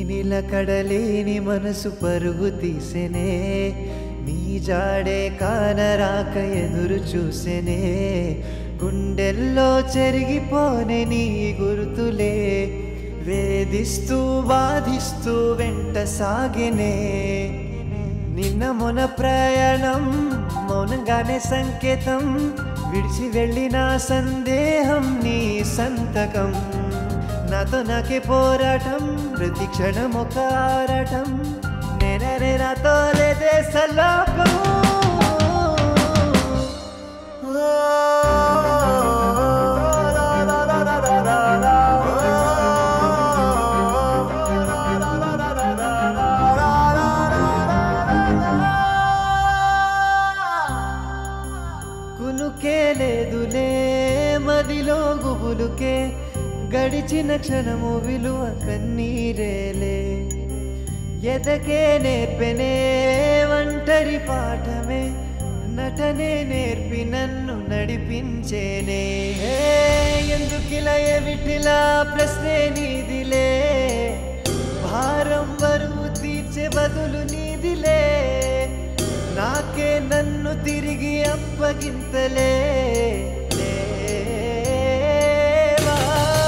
నిలకడలేని మనసు పరుగు తీసెనే నీ జాడే కానరాక ఎదురు చూసెనే గుండెల్లో చెరిగిపోనే నీ గుర్తులే వేధిస్తూ బాధిస్తూ వెంట సాగినే నిన్న మొన ప్రయాణం మౌనంగానే సంకేతం విడిచి వెళ్ళిన సందేహం నీ సంతకం నాతో నాకే పోరాటం ప్రతి క్షణం ఒక ఆరాటం నేనే నాతో లేదే సలోకం కునుకే లేదులే మదిలో గుబులుకే గడిచిన క్షణము విలువ కన్నీరేలే ఎదకే నేర్పెనే ఒంటరి పాఠమే నటనే నేర్పి నన్ను నడిపించేనే హే, ఎందుకిలా ఎవిటిలా ప్రశ్నే నీదిలే భారం బరువు తీర్చే బదులు నీదిలే నాకే నన్ను తిరిగి అప్పగింతలే లేవా?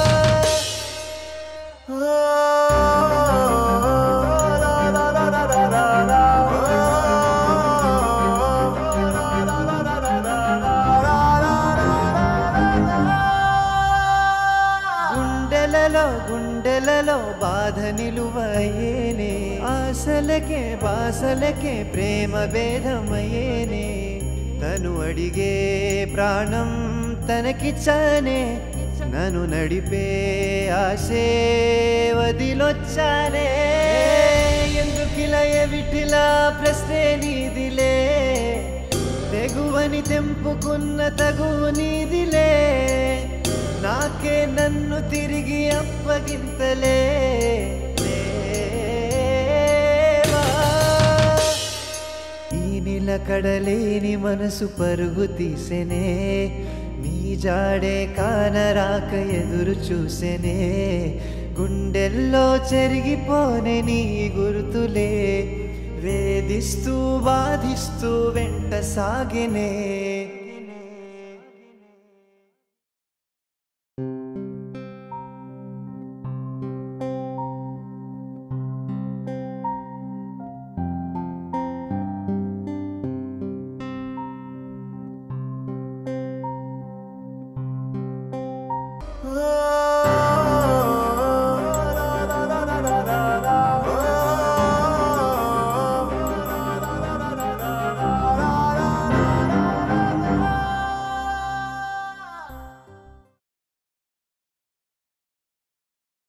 గుండెలలో గుండెలలో బాధ నిలువయేనే ఆశలకే బాసలకే ప్రేమ భేదమయ్యేనే తను అడిగే ప్రాణం తనకిచ్చానే నన్ను నడిపే ఆశే వదిలొచ్చానే ఎందుకిలా ఎవిటిలా ప్రశ్నే నీదిలే తెగువని తెంపుకున్న తగు నీదిలే నాకే నన్ను తిరిగి అప్పగింతలే లేవా? ఈ నిలకడలేని మనసు పరుగు తీసెనే నీ జాడే కానరాక ఎదురు చూసెనే గుండెల్లో చెరిగిపోనే నీ గుర్తులే వేధిస్తూ బాధిస్తూ వెంట సాగినే